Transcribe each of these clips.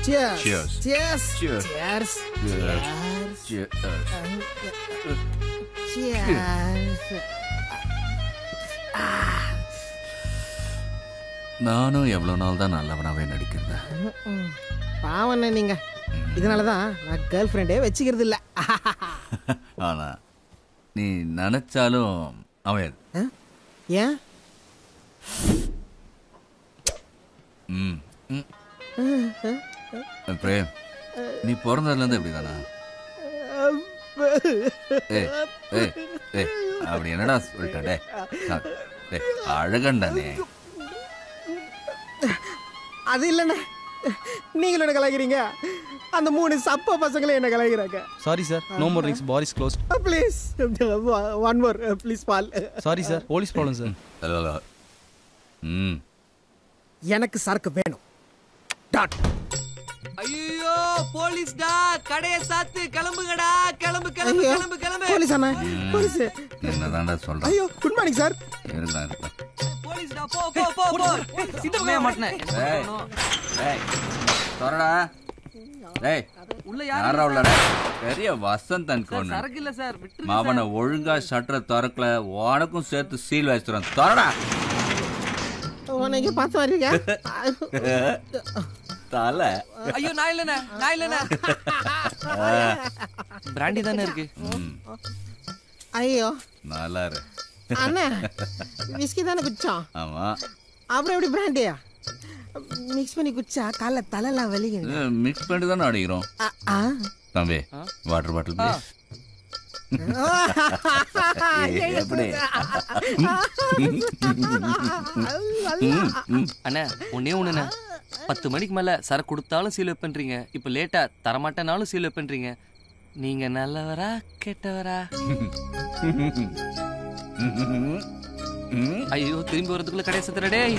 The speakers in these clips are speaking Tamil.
Cheers. Cheers. Cheers. Cheers. Cheers. Cheers. Cheers. Cheers. நானும் எவ்வளவு நாள் தான் நல்லவனாவே நடிக்கிறது ம். பாவண்ணே நீங்க இதனால தான் நான் கேர்ள் ஃப்ரெண்டே வச்சுக்கிறது இல்ல ஆனா நீ நினைச்சாலும் அவன் ஆ? ஏன் ம் ம். பிரேம் நீ பிறந்ததுலேருந்து இப்படிதானா ஏய் ஏய் ஏய் அப்படி என்னடா சொல்லிட்ட டே டேய் அழகண்டானே அது இல்லைண்ணே நீங்களும் என்ன கலாய்க்கிறீங்க அந்த மூணு சப்ப பசங்களே என்ன கலாய்க்கிறாங்க sorry sir no more drinks bar is close please one more please பால் sorry sir police problem sir hmm எனக்கு சரக்கு வேணும் டாட் ஐயோ போலீஸ்டா கடைய சாத்து கிளம்புங்கடா கிளம்பு கிளம்பு ஐயோ கிளம்பு கிளம்பு போலீஸ் அண்ணா போலீஸ் என்னதான்டா சொல்றேன் ஐயோ குட் மார்னிங் சார் இருக்கலாம் இருக்கலாம் போலீஸ்டா போ போ போ போ இந்த பைய மாட்டனே டேய் டேய் தொடடா டேய் உள்ள யாரா உள்ள டேய்? பெரிய வசந்த் அன்கோன்னு சரக்கு இல்ல சார் விட்டு மாவனை ஒழுங்கா ஷட்டரை திறக்கல உனக்கும் சேர்த்து சீல் வச்சிடும் தொடடா நீங்க பார்த்து வரீங்க தலை ஐயோ நான் இல்லனே நான் இல்லனே பிராண்டி தானே இருக்கு ம் ஐயோ நல்லா இரு அண்ணா விஸ்கி தானே குச்சோம் ஆமா அப்புறம் எப்படி பிராண்டியா மிக்ஸ் பண்ணி குச்சா காலைல தலைலாம் வலிக்குது மிக்ஸ் பண்ணிட்டு தானே அடிக்கிறோம் ஆ, ஆ. தம்பி வாட்டர் பாட்டில் ப்ளீஸ் எப்படி அண்ணா ஒன்னே ஒண்ணுண்ணே பத்து மணிக்கு மேல சரக்கு கொடுத்தாலும் சீல் பண்றீங்க இப்ப லேட்டா தரமாட்டேனாலும் சீல் பண்றீங்க நீங்க நல்லவரா கெட்டவரா ஐயோ திரும்பி வரதுக்குள்ள கடையை சத்துற டேய்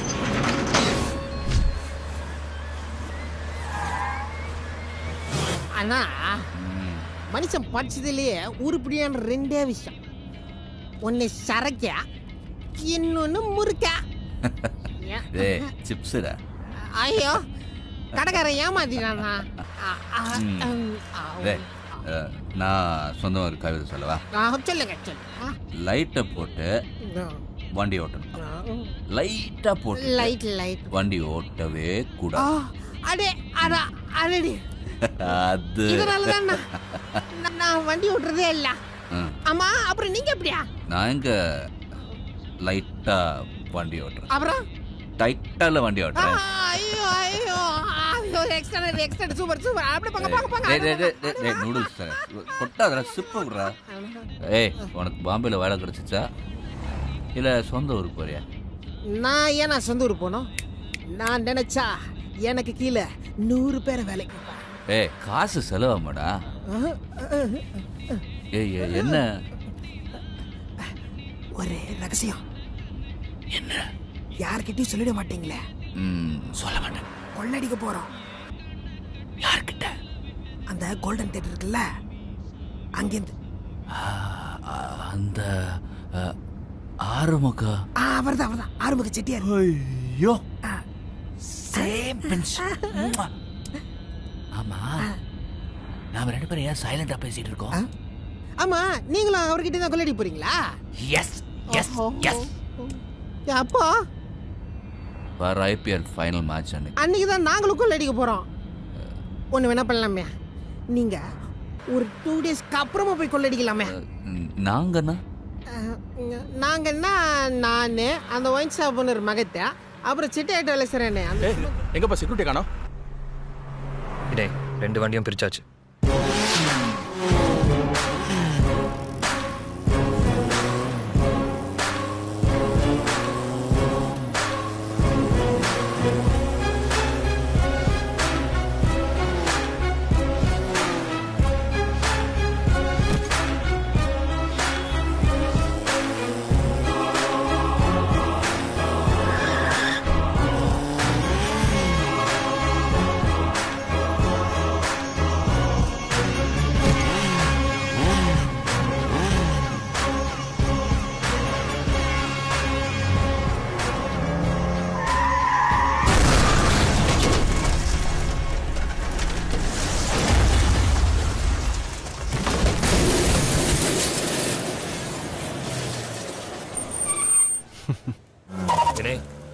அண்ணா மனுஷன் படிச்சதுலயே உருப்படியான ரெண்டே விஷயம் ஒன்னு சரக்கா இன்னொன்னு முறுக்கா ஏன்? டேய் சிப்ஸுடா ஐயோ கடைக்காரன் ஏமாத்திட்டானா ஆ, ஆ, ம். ம், ஆ, டேய் அஹ், நான் சொந்தம் ஒரு கவிதை சொல்லவா ஆ, சொல்லுங்க சொல்லுங்க லைட்டை போட்டு வண்டி ஓட்டணும் லைட்டா போட்டு லைட் லைட் வண்டி ஓட்டவே ஆ கூடாது அடே அடா அடடி அது இதனாலதான் நான் நான் வண்டி ஓட்டுறதே இல்ல ம். ஆமா அப்புறம் நீங்க எப்படியா நான் எங்க லைட்டா வண்டி ஓட்டுறேன் அப்புறம் டைட்டால வண்டி ஆ, ஓட்டுறேன் ஐயோ ஐயோ ஐயோ எக்ஸ்ட்ரா எக்ஸ்ட்ரா சூப்பர் சூப்பர் அப்படி பாங்க பாங்க டேய் டேய் டேய் பாங்க டேய், டேய் நூடுல்ஸ் கொட்டாதடா சிப்பு விடுறா ஏய் உனக்கு பாம்பேல வேலை கிடைச்சிச்சா இல்ல சொந்த ஊருக்கு போறியா நான் ஏன் நான் சொந்த ஊர் போனோம் நான் நினைச்சா எனக்கு கீழே நூறு பேரை வேலைக்கு வைப்பேன். ஏய் காசு செலவாமாடா ஆ, ஆ, ஏய் ஏய், என்ன ஒரு ரகசியம் என்ன யார்கிட்டயும் சொல்லிட மாட்டீங்களே ம், சொல்ல மாட்டேன் கொள்ளடிக்க போறோம் யார்கிட்ட அந்த கோல்டன் தேட்டர் இருக்குல்ல அங்கேருந்து ஆ, ஆ, அந்த ஆ, ஆறுமுகா ஆ அவர்தான் அவர்தான் ஆறுமுக செட்டியார் ஐயோ சேம் ஆமா நாம ரெண்டு பேரும் ஏன் சைலண்டா பேசிட்டு இருக்கோம் ஆமா நீங்களும் அவர்கிட்ட தான் கொள்ளடி போறீங்களா எஸ் எஸ் எஸ் அப்போ வர ஐபிஎல் ஃபைனல் மேட்ச் அன்னைக்கு அன்னைக்கு தான் நாங்களும் கொள்ளடிக்க போறோம் ஒண்ணு வேணா பண்ணலாமே நீங்க ஒரு டூ டேஸ்க்கு அப்புறமா போய் கொள்ளடிக்கலாமே ம், நாங்கண்ணா அஹ், நாங்கன்னா நான் அந்த ஒயின் ஷாப் ஒன்று மகத்தை அப்புறம் சிட்டையாட்டு வேலை செய்கிறேனே அந்த எங்கப்பா செக்யூரிட்டி காணோம் டேய் ரெண்டு வண்டியும் பிரிச்சாச்சு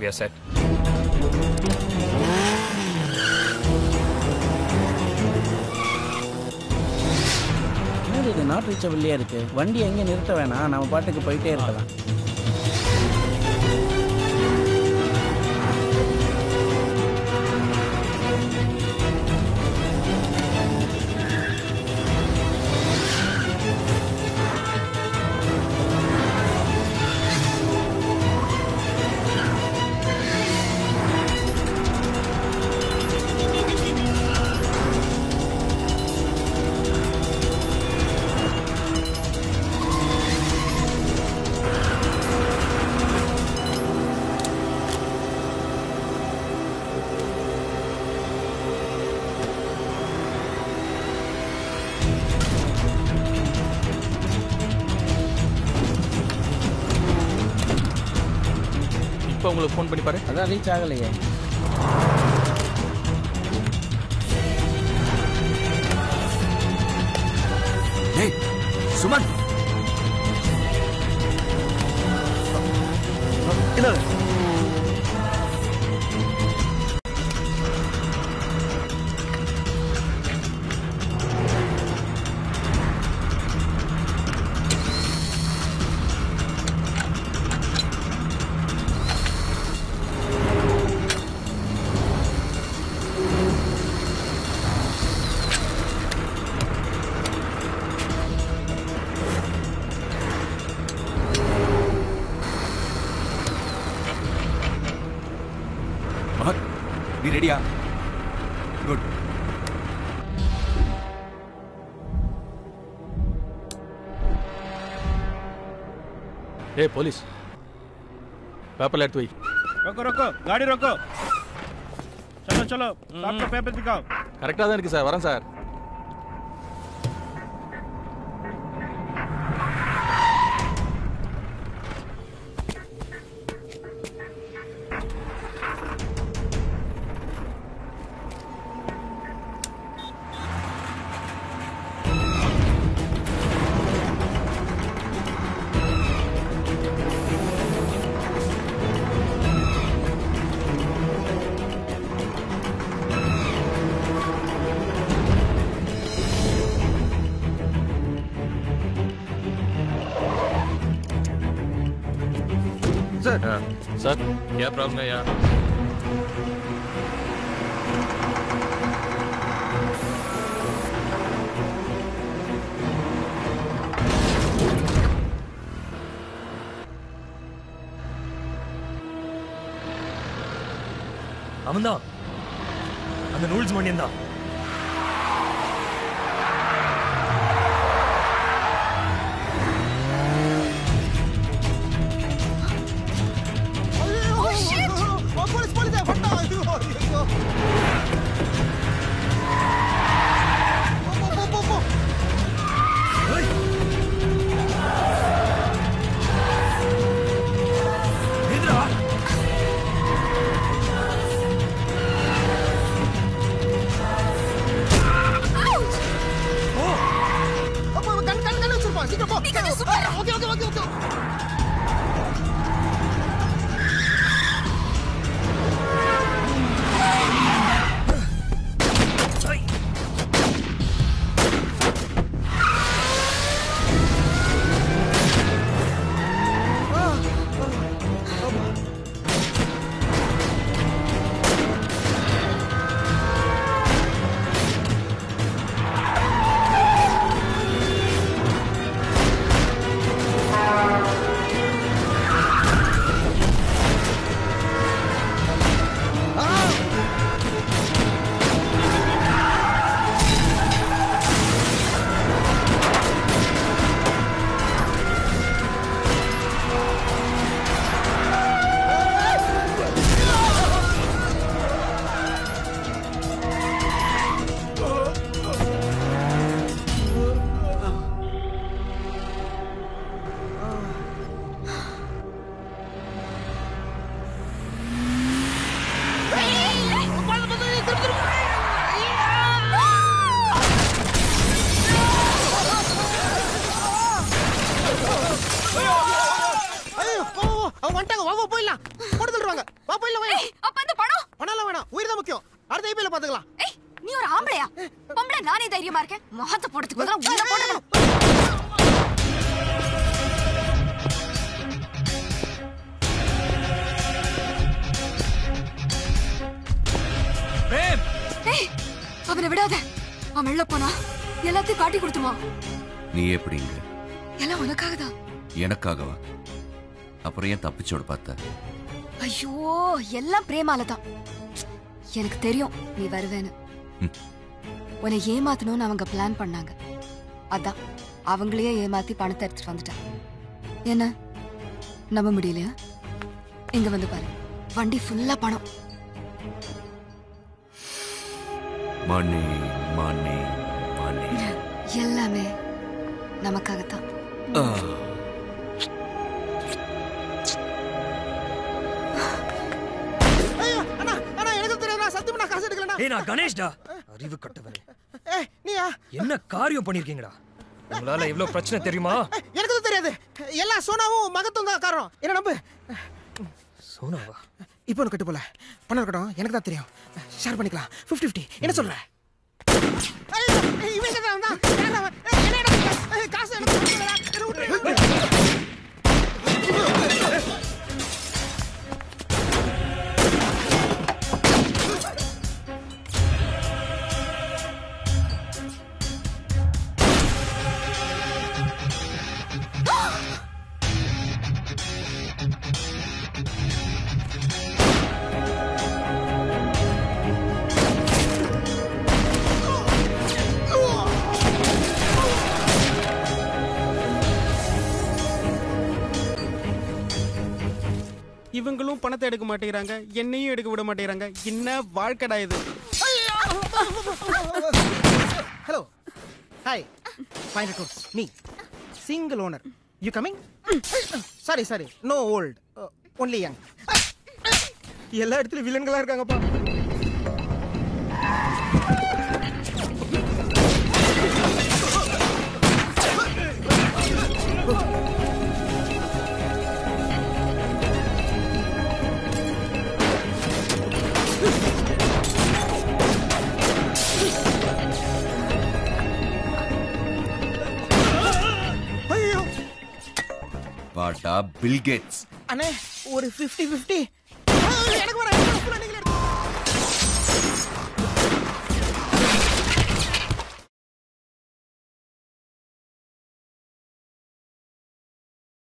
we are set. என்னது இது நாட் ரீச்சபிள்லேயே இருக்கு வண்டி எங்கே நிறுத்த வேணாம் நம்ம பாட்டுக்கு போயிட்டே இருக்கலாம் இப்போ உங்களுக்கு ஃபோன் பண்ணி பாரு அதான் ரீச் ஆகலையே டேய் சுமன் மகத் நீ ரெடியா குட் ஏய் போலீஸ் பேப்பர்ல எடுத்து வை रोको रोको गाड़ी रोको चलो चलो आपका पेपर दिखाओ கரெக்டாக தான் இருக்கு சார் வரேன் சார் हाँ, சார் क्या प्रॉब्लम है यार அவன்தான் அந்த நூல்ஸ் மணியன் தான் போலீஸ் போலீஸ் போ போ போ எதிரா அடுத்த ஐபிஎல்ல பாத்துக்கலாம் ஏய் நீ ஒரு ஆம்பளையா பொம்பளை நானே தைரியமா இருக்கேன் முகத்தை போடுறதுக்கு பதிலா உள்ள போட்டுக்கணும் பிரேம் ஏய் அவனை விடாத அவன் வெளில போனா எல்லாத்தையும் காட்டி கொடுத்துருவான் நீ எப்படிங்க எல்லாம் உனக்காக தான் எனக்காகவா அப்புறம் ஏன் தப்பிச்சோட பார்த்த ஐயோ எல்லாம் பிரேமால தான் எனக்கு தெரியும் நீ வருவேன்னு ம். உன்னை ஏமாத்தணும்னு அவங்க பிளான் பண்ணாங்க அதான் அவங்களையே ஏமாத்தி பணத்தை எடுத்துட்டு வந்துட்டேன் என்ன நம்ப முடியலையா இங்க வந்து பாரு வண்டி ஃபுல்லா பணம் மணி மணி மணி எல்லாமே நமக்காகத்தான் ஐயோ அண்ணா அண்ணா எனக்கு தெரியாதுண்ணா சத்தியமா நான் காசு எடுக்கலண்ணா ஏய் நான் கணேஷ்டா அறிவு கட்டவரே ஏய் நீயா என்ன காரியம் பண்ணிருக்கீங்கடா உங்களால இவ்வளவு பிரச்சனை தெரியுமா ஏய், எனக்கு எதுவும் தெரியாது எல்லா சோனாவும் மகத்துவம் தான் காரணம் என்ன நம்பு சோனாவா இப்போ ஒன்று கட்டு போல பணம் இருக்கட்டும் எனக்கு தான் தெரியும் ஷேர் பண்ணிக்கலாம் ஃபிஃப்டி ஃபிஃப்டி என்ன சொல்ற ஐயோ, ஏய், இவன் எங்க வந்தான்? யாரா அவன்? ஏய், என்ன இடத்துல? ஏய், காசு எனக்கு கொடுக்கலடா. என்னை விட்டுரு. இவங்களும் பணத்தை எடுக்க மாட்டேங்கிறாங்க என்னையும் எடுக்க விட மாட்டேங்கிறாங்க என்ன வாழ்க்கடா இது hello hi fine records me single owner you coming sorry sorry no old only young எல்லா இடத்துலயும் வில்லன்களா இருக்காங்கப்பா ஐயோ வாடா பில் கேட்ஸ் அண்ணே ஒரு ஃபிஃப்டி ஃபிஃப்டி எனக்கு வர எனக்கு வர, நீங்களே